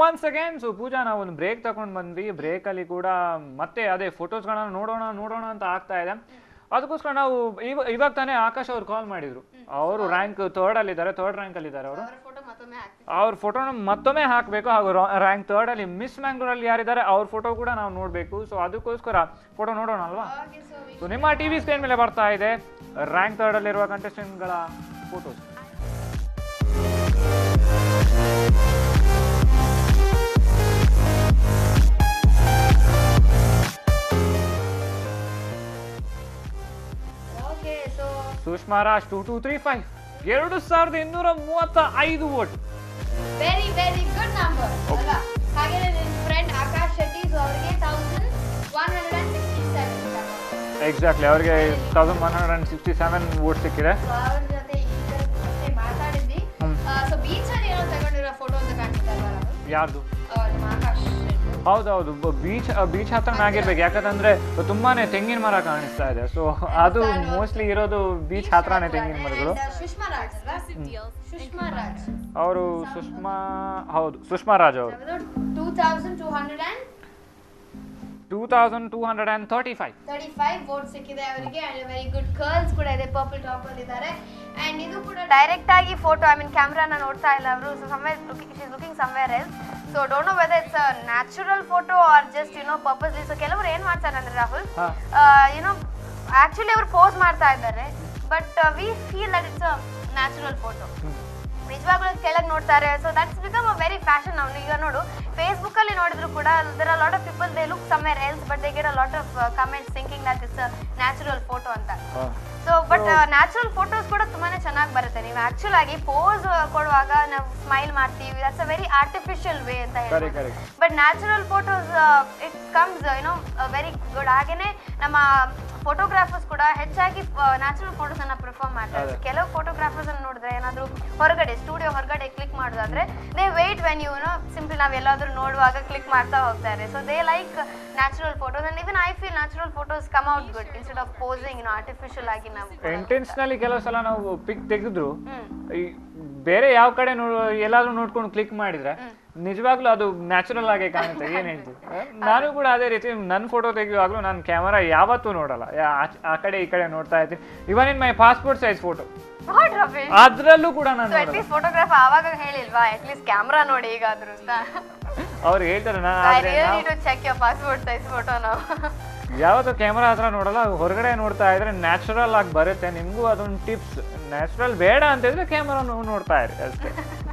Once again so ಪೂಜಾ ನಾವು ಒಂದು break ತಗೊಂಡು ಬಂದ್ವಿ ಬ್ರೇಕಲ್ಲಿ ಕೂಡ ಮತ್ತೆ ಅದೇ ಫೋಟೋಸ್ಗಳನ್ನ ನೋಡೋಣ ನೋಡೋಣ ಅಂತ ಆಗ್ತಾ ಇದೆ ಅದಕ್ಕೋಸ್ಕರ ನಾವು ಇವ ಇವಾಗ ತಾನೇ ಆಕಾಶ್ ಅವ್ರು ಕಾಲ್ ಮಾಡಿದ್ರು ಅವರು ರ್ಯಾಂಕ್ ಥರ್ಡ್ ಅಲ್ಲಿ ಇದ್ದಾರೆ ಥರ್ಡ್ ರ್ಯಾಂಕ್ ಅಲ್ಲಿ ಇದ್ದಾರೆ ಅವರು ಅವರ ಫೋಟೋ ಮತ್ತೊಮ್ಮೆ ಹಾಕ್ತೀನಿ ಅವ್ರ ಫೋಟೋನ ಮತ್ತೊಮ್ಮೆ ಹಾಕಬೇಕು ಹಾಗೂ ರ್ಯಾಂಕ್ ಥರ್ಡ್ ಅಲ್ಲಿ ಮಿಸ್ ಮ್ಯಾಂಗ್ಳೂರಲ್ಲಿ ಯಾರಿದ್ದಾರೆ ಅವ್ರ ಫೋಟೋ ಕೂಡ ನಾವು ನೋಡಬೇಕು ಸೊ ಅದಕ್ಕೋಸ್ಕರ ಫೋಟೋ ನೋಡೋಣ ಅಲ್ವಾ ಓಕೆ ಸೊ ಸೊ ನಿಮ್ಮ ಟಿವಿ ಸ್ಕ್ರೀನ್ ಮೇಲೆ ಬರ್ತಾ ಇದೆ ರ್ಯಾಂಕ್ ಥರ್ಡ್ ಅಲ್ಲಿರುವ ಕಂಟೆಸ್ಟೆಂಟ್ಗಳ photos okay so Sushma Raj two two three five ಎರಡು ಸಾವಿರದ ಇನ್ನೂರ ಮೂವತ್ತ ಐದು vote very very good number ಅಲ್ವಾ ಹಾಗೆ ನಿನ್ನ ಫ್ರೆಂಡ್ ಆಕಾಶ್ ಶೆಟ್ಟಿ ಸೊ ಅವರಿಗೆ thousand one hundred and sixty seven exactly ಅವರಿಗೆ thousand one hundred and sixty seven vote ಸಿಕ್ಕಿದೆ ಸೊ ಅವ್ರ ಜೊತೆ ಈಗ ಮತ್ತೆ ಮಾತಾಡಿದ್ವಿ ಹ್ಮ್. ಸೊ ಬೀಚಲ್ಲಿ ಏನೋ ತಗೊಂಡಿರೋ ಫೋಟೋ ಅಂತ ಕಾಣ್ತಿದ್ದಲ್ವಾ ನಾವು ಯಾರ್ದು ಆ, ನಿಮ್ಮ ಆಕಾಶ್ ಶೆಟ್ಟಿ ಹೌದೌದು ಬೀಚ್ ಬೀಚ್ ಹತ್ರನೇ ಆಗಿರ್ಬೇಕು ಯಾಕಂತಂದ್ರೆ ತುಂಬಾನೇ ತೆಂಗಿನ ಮರ ಕಾಣಿಸ್ತಾ ಇದೆ ಸೊ ಅದು ಮೋಸ್ಟ್ಲಿ ಇರೋದು ಬೀಚ್ ಹತ್ರನೇ ತೆಂಗಿನ ಮರಗಳು And, uh, ಸುಷ್ಮಾ ರಾಜ್ ಅಲ್ವಾ ಸುಷ್ಮಾ ರಾಜ್ ಅವರು ಸುಷ್ಮಾ ಹೌದು ಸುಷ್ಮಾ ರಾಜ್ ಅವರು two thousand two hundred and two thousand two hundred and thirty five thirty five vote ಸಿಕ್ಕಿದೆ ಅವರಿಗೆ ಅಂಡ್ ವೆರಿ ಗುಡ್ ಕರ್ಲ್ಸ್ ಕೂಡ ಇದೆ ಪರ್ಪಲ್ ಟಾಪ್ ಅಲ್ಲಿ ಇದ್ದಾರೆ ಅಂಡ್ ಇದು ಕೂಡ ಡೈರೆಕ್ಟ್ ಆಗಿ ಫೋಟೋ ಐ ಮೀನ್ ಕ್ಯಾಮ್ರಾನ ನೋಡ್ತಾ ಇಲ್ಲ ಅವರು so somewhere looking looking somewhere else so don't know whether it's a natural photo or just you know purposely so ಕೆಲವರು ಏನ್ ಮಾಡ್ತಾರೆ ಅಂದ್ರೆ ರಾಹುಲ್ ಹಾ. ಯುನೋ ಆಕ್ಚುಲಿ ಅವರು ಪೋಸ್ ಮಾಡ್ತಾ ಇದ್ದಾರೆ but we feel that it's a natural photo ನಿಜವಾಗ್ಲೂ ಕೆಳಗೆ ನೋಡ್ತಾರೆ so that's become a very fashion ನಾವು ಈಗ ನೋಡು ಫೇಸ್ಬುಕ್ ಅಲ್ಲಿ ನೋಡಿದ್ರು ಕೂಡ there are lot of people they look somewhere else but they get a lot of comments thinking that it's natural photo ಅಂತ ಸೊ ಬಟ್ ನ್ಯಾಚುರಲ್ ಫೋಟೋಸ್ ಕೂಡ ತುಂಬಾನೇ ಚೆನ್ನಾಗಿ ಬರುತ್ತೆ ನೀವು ಆಕ್ಚುಲ್ ಆಗಿ ಪೋಸ್ ಕೊಡುವಾಗ ನಾವು ಸ್ಮೈಲ್ ಮಾಡ್ತೀವಿ that's a very artificial way ಅಂತ Correct, ಹೇಳ್ಬೋದು correct. But natural photos it comes you know very good ಹಾಗೇನೆ ನಮ್ಮ ಫೋಟೋಗ್ರಾಫರ್ಸ್ ಕೂಡ ಹೆಚ್ಚಾಗಿ ನ್ಯಾಚುರಲ್ ಫೋಟೋಸ್ ಅನ್ನ ಪ್ರಿಫರ್ ಮಾಡ್ತಾರೆ ಅದೇ. ಕೆಲವು ಫೋಟೋಗ್ರಾಫರ್ಸ್ ಅನ್ನು ನೋಡಿದ್ರೆ ಏನಾದ್ರು ಹೊರಗಡೆ ಸ್ಟುಡಿಯೋ ಹೊರಗಡೆ ಕ್ಲಿಕ್ ಮಾಡೋದಾದ್ರೆ they wait when you know simply ನಾವ್ ಎಲ್ಲಾದ್ರೂ ನೋಡುವಾಗ ಕ್ಲಿಕ್ ಮಾಡ್ತಾ ಹೋಗ್ತಾರೆ so they like natural photos and even I feel natural photos come out good instead of posing no artificial ಆಗಿ ನಾವು ಇಂಟೆನ್ಷನಲಿ ಕೆಲವು ಸಲ ನಾವು ಪಿಕ್ ತೆಗೆದ್ರು ಹ್ಮ್ ಈ ಬೇರೆ ಯಾವ ಕಡೆ ನೋ ಎಲ್ಲಾದ್ರೂ ನೋಡ್ಕೊಂಡು ಕ್ಲಿಕ್ ಮಾಡಿದ್ರೆ ನಿಜವಾಗ್ಲೂ ಅದು ನ್ಯಾಚುರಲ್ ಆಗಿ ಕಾಣುತ್ತೆ ಏನ್ ಹೇಳ್ತೀವಿ ನಾನು ಕೂಡ ಅದೇ ರೀತಿ ನನ್ನ ಫೋಟೋ ತೆಗೆಯುವಾಗ್ಲೂ ನಾನು ಕ್ಯಾಮರಾ ಯಾವತ್ತೂ ನೋಡಲ್ಲ ಯಾ- ಆಚ್- ಆ ಕಡೆ ಈ ಕಡೆ ನೋಡ್ತಾ ಇರ್ತೀನಿ even in my passport size photo what Ramesh ಅದ್ರಲ್ಲೂ ಕೂಡ ನಾನು ಸೊ ನೋಡಲ್ಲ ಅಟ್ಲೀಸ್ಟ್ ಫೋಟೋಗ್ರಾಫ್ ಆವಾಗ ಹೇಳಿಲ್ವಾ ಅಟ್ಲೀಸ್ಟ್ ಕ್ಯಾಮ್ರಾ ನೋಡಿ ಈಗಾದ್ರೂ ಅಂತ ಅವ್ರು ಹೇಳ್ತಾರೆ ನಾ ಐ ಆದ್ರೆ ರಿಯಲಿ ನಾವು need to check your passport size photo ನಾವು ಯಾವತ್ತೂ ಕ್ಯಾಮ್ರಾ ಹತ್ರ ನೋಡಲ್ಲ ಹೊರಗಡೆ ನೋಡ್ತಾ ಇದ್ರೆ ನ್ಯಾಚುರಲ್ ಆಗಿ ಬರುತ್ತೆ ನಿಮಗೂ ಅದೊಂದು ಟಿಪ್ಸ್ ನ್ಯಾಚುರಲ್ ಬೇಡ ಅಂತಿದ್ರೆ ಕ್ಯಾಮ್ರಾ ನೋಡ್ತಾ ಇರಿ ಅಷ್ಟೇ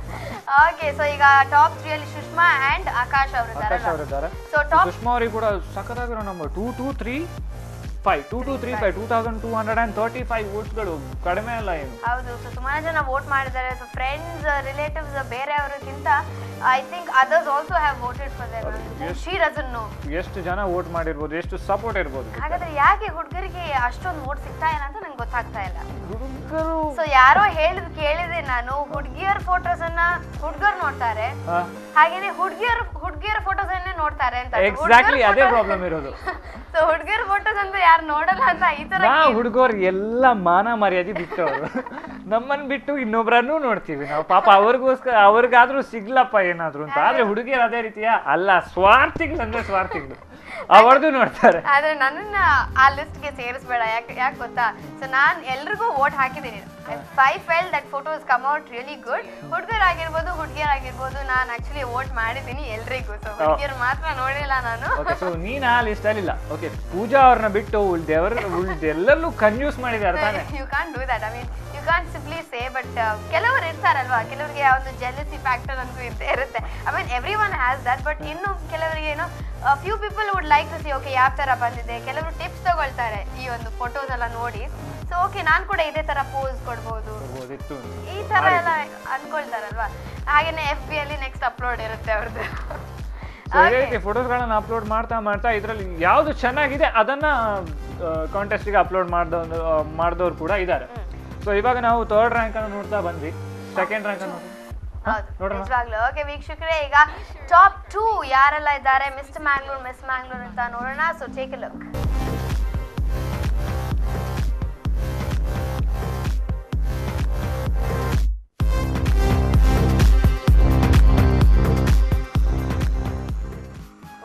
ಓಕೆ ಸೊ ಈಗ ಟಾಪ್ ತ್ರೀ ಅಲ್ಲಿ ಸುಷ್ಮಾ ಅಂಡ್ ಆಕಾಶ್ ಅವರು ಆಕಾಶ್ ಅವರಿದ್ದಾರೆ ಸೊ ಟಾಪ್ ಸುಷ್ಮಾ ಅವ್ರಿಗೆ ಕೂಡ ಸಖತ್ತಾಗಿರೋ number two two three five two two three five two thousand two hundred and thirty five ವೋಟ್ಸ್ಗಳು ಕಡಿಮೆ ಅಲ್ಲ ಏನು ಹೌದು ಸೊ ಸುಮಾರು ಜನ ವೋಟ್ ಮಾಡಿದ್ದಾರೆ ಸೊ ಫ್ರೆಂಡ್ಸ್ ರಿಲೇಟಿವ್ಸ್ ಬೇರೆಯವರಿಗಿಂತ I think others also have voted for their she doesn't know ಎಷ್ಟು ಜನ ವೋಟ್ ಮಾಡಿರ್ಬೋದು ಎಷ್ಟು ಸಪೋರ್ಟ್ ಇರ್ಬೋದು ಹಾಗಾದ್ರೆ ಯಾಕೆ ಹುಡುಗರಿಗೆ ಅಷ್ಟೊಂದು ವೋಟ್ ಸಿಗ್ತಾ ಇಲ್ಲ ಅಂತ ನಂಗೆ ಗೊತ್ತಾಗ್ತಾ ಇಲ್ಲ ಹುಡುಗರು ಸೊ ಯಾರೋ ಹೇಳಿದ್ ಕೇಳಿದೆ ನಾನು ಹುಡುಗಿಯರ ಫೋಟೋಸ್ ಅನ್ನ ಹುಡುಗರು ನೋಡ್ತಾರೆ ಹಾ. ಹಾಗೇನೆ ಹುಡುಗಿಯರ ಹುಡುಗಿಯರ ಫೋಟೋಸ್ ಅನ್ನೇ ನೋಡ್ತಾರೆ ಅಂತ ಎಕ್ಸಾಕ್ಟ್ಲಿ ಅದೇ ಪ್ರಾಬ್ಲಮ್ ಇರೋದು ಸೊ ಹುಡುಗಿಯರ ಫೋಟೋಸ್ ಅಂದ್ರೆ ಯಾರು ನೋಡಲ್ಲ ಅಂತ ಈ ತರ ನಾ ಹುಡುಗರು ಎಲ್ಲ ಮಾನ ಮರ್ಯಾದೆ ಬಿಟ್ಟವರು ನಮ್ಮನ್ನ ಬಿಟ್ಟು ಇನ್ನೊಬ್ರನ್ನೂ ನೋಡ್ತೀವಿ ನಾವು ಪಾಪ ಅವ್ರಿಗೋಸ್ಕರ ಅವ್ರಿಗಾದ್ರೂ ಸಿಗ್ಲಪ್ಪ ಏನಾದ್ರು ಅಂತ ಆದ್ರೆ ಹುಡುಗಿಯರು ಅದೇ ರೀತಿಯ ಅಲ್ಲ ಸ್ವಾರ್ಥಿಗಳು ಅಂದ್ರೆ ಸ್ವಾರ್ಥಿಗಳು ಅವರದು ನೋಡ್ತಾರೆ ಆದ್ರೆ ನನ್ನನ್ನ ಆ ಲಿಸ್ಟ್ ಗೆ ಸೇರಿಸ್ಬೇಡ ಯಾಕೆ ಯಾಕೆ ಗೊತ್ತಾ ಸೊ ನಾನ್ ಎಲ್ರಿಗೂ ವೋಟ್ ಹಾಕಿದ್ದೀನಿ ಫೈವ್ felt that photos come out really good ಹುಡುಗರಾಗಿರ್ಬೋದು ಹುಡುಗಿಯರಾಗಿರ್ಬೋದು ನಾನು ಆಕ್ಚುಲಿ ವೋಟ್ ಮಾಡಿದ್ದೀನಿ ಎಲ್ರಿಗೂ ಸೊ ಹುಡುಗಿಯರು ಮಾತ್ರ ನೋಡಿಲ್ಲ ನಾನು ಓಕೆ ಸೊ ನೀನ್ ಆ ಲಿಸ್ಟ್ ಅಲ್ಲಿ ಇಲ್ಲ ಓಕೆ ಪೂಜಾ ಅವ್ರನ್ನ ಬಿಟ್ಟು ಉಳ್ದೆವ್ರ ಉಳ್ದೆಲ್ಲರಲ್ಲೂ ಕನ್ಯೂಸ್ ಮಾಡಿದ್ದಾರೆ ತಾನೆ you can do that I mean you can simply say but ಕೆಲವರು ಇರ್ತಾರಲ್ವಾ ಕೆಲವರಿಗೆ ಆ ಒಂದು ಜೆಲಸಿ ಫ್ಯಾಕ್ಟರ್ ಅಂತೂ ಇದ್ದೇ ಇರುತ್ತೆ I mean everyone has that but ಇನ್ನು ಕೆಲವರಿಗೆ ಏನೋ few people would like to see okay ಯಾವ ಥರ ಬಂದಿದೆ ಕೆಲವರು ಟಿಪ್ಸ್ ತಗೊಳ್ತಾರೆ ಈ ಒಂದು ಫೋಟೋಸ್ ಎಲ್ಲ ನೋಡಿ ಸೊ ಓಕೆ ನಾನು ಕೂಡ ಇದೇ ಥರ ಪೋಸ್ ಕೊಡ್ಬೋದು ಕೊಡ್ಬೋದಿತ್ತು ಅಂತ. ಈ ಥರ ಎಲ್ಲ ಅನ್ಕೊಳ್ತಾರಲ್ವಾ ಹಾಗೇನೆ ಎಫ್ ಬಿ ಅಲ್ಲಿ ನೆಕ್ಸ್ಟ್ ಅಪ್ಲೋಡ್ ಇರುತ್ತೆ ಅವ್ರದ್ದು So, ಇದೇ ರೀತಿ ಫೋಟೋಸ್ಗಳನ್ನ ಅಪ್ಲೋಡ್ ಮಾಡ್ತಾ ಮಾಡ್ತಾ ಇದರಲ್ಲಿ ಯಾವುದು ಚೆನ್ನಾಗಿದೆ ಅದನ್ನ ಕಾಂಟೆಸ್ಟಿಗೆ ಅಪ್ಲೋಡ್ ಮಾಡ್ದವ್ರು ಮಾಡಿದವ್ರು ಕೂಡ ಇದ್ದಾರೆ ಸೊ ಇವಾಗ ನಾವು ಥರ್ಡ್ ರ್ಯಾಂಕ್ ಅನ್ನು ನೋಡ್ತಾ ಬಂದ್ವಿ ಸೆಕೆಂಡ್ ರ್ಯಾಂಕ್ ಅನ್ನು ಹೌದು ನೋಡೋಣ. ನಿಜವಾಗ್ಲೂ ಓಕೆ ವೀಕ್ಷಕರೇ ಈಗ ಟಾಪ್ ಟೂ ಯಾರೆಲ್ಲ ಇದ್ದಾರೆ ಮಿಸ್ಟರ್ ಮ್ಯಾಂಗ್ಳೂರ್ ಮಿಸ್ ಮ್ಯಾಂಗ್ಳೂರ್ ಅಂತ ನೋಡೋಣ so take look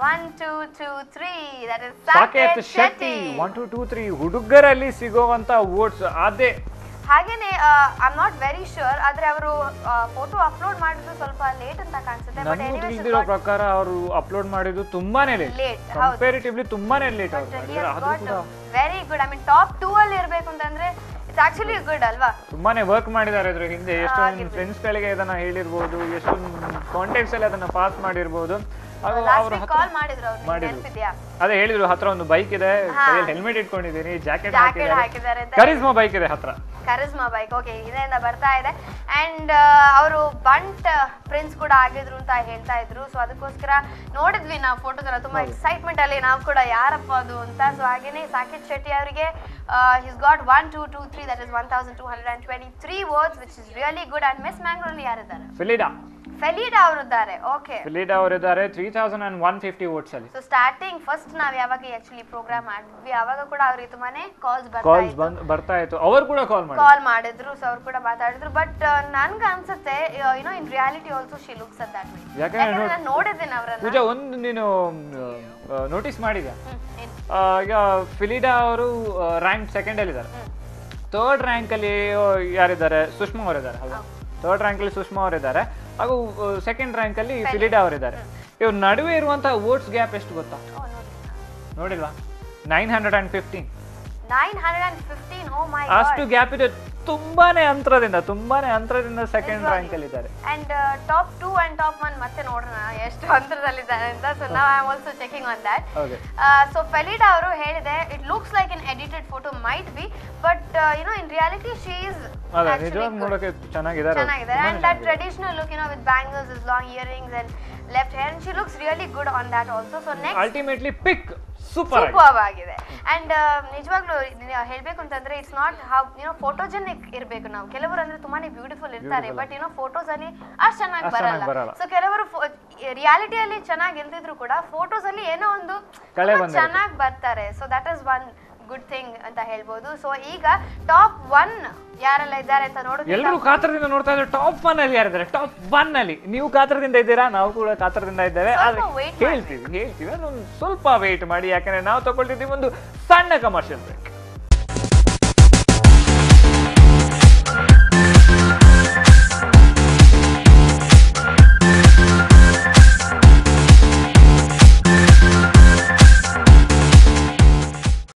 one two two three that is Saket Shetty one two two three ಹುಡುಗರಲ್ಲಿ ಸಿಗೋವಂತ ವೋಟ್ಸ್ ಅದೇ ಹಾಗೇನೆ ಐ ನಾಟ್ ವೆರಿ ಶ್ಯೂರ್ ಆದ್ರೆ ಅವರು ಫೋಟೋ ಅಪ್ಲೋಡ್ ಮಾಡಿದ್ದು ಸ್ವಲ್ಪ ಲೇಟ್ ಅಂತ ಕಾಣಿಸುತ್ತೆ ಬಟ್ ನನಗೂ ತಿಳಿದಿರೋ ಪ್ರಕಾರ ಅವರು ಅಪ್ಲೋಡ್ ಮಾಡಿದ್ದು ತುಂಬಾನೇ ಲೇಟ್ ಲೇಟ್ ಹೌದು ಕಂಪೇರಿಟಿವ್ಲಿ ತುಂಬಾನೇ ಲೇಟ್ ಅವ್ರು ಮಾಡಿದ್ರೆ ಅದು ಕೂಡ very good I mean top two ಅಲ್ಲಿ ಇರ್ಬೇಕು ಅಂತಂದ್ರೆ ಇಟ್ಸ್ ಆಕ್ಚುಲಿ ಗುಡ್ ಅಲ್ವಾ ತುಂಬಾನೇ ವರ್ಕ್ ಮಾಡಿದ್ದಾರೆ ಇದ್ರ ಹಿಂದೆ ಎಷ್ಟೊಂದು ಫ್ರೆಂಡ್ಸ್ ಗಳಿಗೆ ಇದನ್ನ ಹೇಳಿರ್ಬೋದು ಎಷ್ಟೊಂದು ಕಾಂಟ್ಯಾಕ್ಟ್ಸ್ ಅಲ್ಲಿ ಅದನ್ನ ಪಾಸ್ ಮಾಡಿರ್ಬೋದು ಹಾಗೂ ಲಾಸ್ಟ್ ಅವ್ರ ವೀಕ್ ಹತ್ರ ಕಾಲ್ ಮಾಡಿದ್ರು ಅವ್ರು ಮಾಡಿದ್ರು. ನೆನಪಿದ್ಯಾ ಅದೇ ಹೇಳಿದ್ರು ಹತ್ರ ಒಂದು ಬೈಕ್ ಇದೆ ಹೆಲ್ಮೆಟ್ ಇಟ್ಕೊಂಡಿದ್ದೀನಿ ಜಾಕೆಟ್ ಜಾಕೆಟ್ ಹಾಕಿದ್ದಾರೆ ಹಾಕಿದ್ದಾರೆ ಅಂತ ಕರಿಸ್ಮಾ ಬೈಕ್ ಇದೆ ಹತ್ರ ಕರಿಸ್ಮಾ ಬೈಕ್ ಓಕೆ ಇದರಿಂದ ಬರ್ತಾ ಇದೆ ಅಂಡ್ ಅವರು ಬಂಟ್ ಪ್ರಿನ್ಸ್ ಕೂಡ ಆಗಿದ್ರು ಅಂತ ಹೇಳ್ತಾ ಇದ್ರು ಸೊ ಅದಕ್ಕೋಸ್ಕರ ನೋಡಿದ್ವಿ ನಾವು ಫೋಟೋದನ್ನ ತುಂಬಾ ಎಕ್ಸೈಟ್ಮೆಂಟ್ ಅಲ್ಲಿ ನಾವು ಕೂಡ ಯಾರಪ್ಪ ಅದು ಅಂತ ಸೊ ಹಾಗೇನೆ ಸಾಕಿತ್ ಶೆಟ್ಟಿ ಅವರಿಗೆ his got one two two three that is one thousand two hundred and twenty three words which is really good and miss ಮ್ಯಾಂಗ್ಳೂರಲ್ಲಿ ಯಾರಿದ್ದಾರೆ ಫಿಲಿಡಾ ಫೆಲಿಡಾ ಅವರಿದ್ದಾರೆ ಓಕೆ ಫಿಲಿಡಾ ಅವರಿದ್ದಾರೆ three thousand and one fifty votes ಅಲ್ಲಿ ಸೊ ಸ್ಟಾರ್ಟಿಂಗ್ ಫಸ್ಟ್ ನಾವ್ ಯಾವಾಗ actually program ಮಾಡಿದ್ವಿ ಅವಾಗ ಕೂಡ ಅವ್ರಿಗೆ ತುಂಬಾನೇ ಕಾಲ್ಸ್ ಬರ್ತಾ ಕಾಲ್ಸ್ ಬಂದ್ ಬರ್ತಾ ಇತ್ತು ಅವ್ರು ಕೂಡ ಕಾಲ್ ಮಾಡಿ ಕಾಲ್ ಮಾಡಿದ್ರು ಸೊ ಅವ್ರು ಕೂಡ ಮಾತಾಡಿದ್ರು ಬಟ್ ನನ್ಗೆ ಅನ್ಸುತ್ತೆ you know in reality also she looks at that way ಯಾಕಂದ್ರೆ ಯಾಕಂದ್ರೆ ನಾನು ನೋಡಿದ್ದೀನಿ ಅವರನ್ನ ಪೂಜಾ ಒಂದು ನೀನು ನೋಟಿಸ್ ಮಾಡಿದ್ಯಾ ಆ, ಈಗ ಫಿಲಿಡಾ ಅವರು ರ್ಯಾಂಕ್ ಸೆಕೆಂಡ್ ಅಲ್ಲಿ ಇದ್ದಾರೆ ಥರ್ಡ್ ರ್ಯಾಂಕ್ ಅಲ್ಲಿ ಆ, ಯಾರಿದ್ದಾರೆ ಸುಷ್ಮಾ ಅವರಿದ್ದಾರೆ ಅಲ್ವಾ ಥರ್ಡ್ ರ್ಯಾಂಕ್ ಅಲ್ಲಿ ಸುಷ್ಮಾ ಅವರಿದ್ದಾರೆ ಹಾಗೂ ಸೆಕೆಂಡ್ ರ್ಯಾಂಕ್ ಅಲ್ಲಿ ಫಿಲಿಡಾ ಅವರಿದ್ದಾರೆ ಇವ್ರ ನಡುವೆ ಇರುವಂತಹ ವೋಟ್ಸ್ ಗ್ಯಾಪ್ ಎಷ್ಟು ಗೊತ್ತಾ ನೋಡಿಲ್ವಾ nine hundred and fifteen nine hundred and fifteen oh my ಅಷ್ಟು ಗ್ಯಾಪ್ ಇದೆ ತುಂಬಾನೇ ಅಂತರದಿಂದ ತುಂಬಾನೇ ಅಂತರದಿಂದ ಸೆಕೆಂಡ್ ರ್ಯಾಂಕ್ ಅಲ್ಲಿ ಇದ್ದಾರೆ and top two and top one ಮತ್ತೆ ನೋಡೋಣ ಎಷ್ಟು ಅಂತರದಲ್ಲಿದ್ದಾರೆ ಅಂತ ಸೊ ನಾವು I also checking on that okay so Felida ಅವರು ಹೇಳಿದೆ it looks like an edited photo might be but you know in reality she is ಅಲ್ಲ ನಿಜವಾಗಿ ನೋಡೋಕೆ ಚೆನ್ನಾಗಿದ್ದಾರೆ ಅವ್ರು. ಚೆನ್ನಾಗಿದೆ ತುಂಬಾನೇ and that traditional look you know with bangles is long earrings and left hair and she looks really good on that also so next ultimately pick super super ಆಗಿದೆ and ನಿಜವಾಗ್ಲೂ ಹೇಳ್ಬೇಕು ಅಂತಂದ್ರೆ it's not how you know photogenic ಇರಬೇಕು ನಾವು ಕೆಲವರು ಅಂದ್ರೆ ತುಂಬಾನೇ beautiful ಇರ್ತಾರೆ ಬಟ್ ಯುನೋ ಫೋಟೋಸ್ ಅಲ್ಲಿ ಅಷ್ಟು ಚೆನ್ನಾಗಿ ಅಷ್ಟ್ ಚೆನ್ನಾಗ್ ಬರಲ್ಲ ಬರಲ್ಲ. ಸೊ ಕೆಲವರು ರಿಯಾಲಿಟಿಯಲ್ಲಿ ಚೆನ್ನಾಗಿ ಇಲ್ದಿದ್ರು ಕೂಡ ಫೋಟೋಸ್ ಅಲ್ಲಿ ಏನೋ ಒಂದು ಕಳೆ ಬಂದಿರುತ್ತೆ. ಚೆನ್ನಾಗಿ ಬರ್ತಾರೆ so that is one good thing ಅಂತ ಹೇಳ್ಬೋದು ಸೊ ಈಗ ಟಾಪ್ ಒನ್ ಯಾರೆಲ್ಲ ಇದ್ದಾರೆ ಅಂತ ನೋಡೋದು ಎಲ್ಲರೂ ಕಾತರದಿಂದ ನೋಡ್ತಾ ಇದ್ದಾರೆ ಟಾಪ್ ಒನ್ ಅಲ್ಲಿ ಯಾರಿದ್ದಾರೆ ಟಾಪ್ ಒನ್ ಅಲ್ಲಿ ನೀವು ಕಾತರದಿಂದ ಇದ್ದೀರಾ ನಾವು ಕೂಡ ಕಾತರದಿಂದ ಇದ್ದೇವೆ ಸ್ವಲ್ಪ ಆದ್ರೆ wait ಹೇಳ್ತೀವಿ ಹೇಳ್ತೀವಿ ಅದೊಂದು ಸ್ವಲ್ಪ ವೇಟ್ ಮಾಡಿ ಯಾಕಂದ್ರೆ ನಾವು ತಗೊಳ್ತಿದ್ದೀವಿ ಒಂದು ಸಣ್ಣ ಕಮರ್ಷಿಯಲ್ ಬ್ರೇಕ್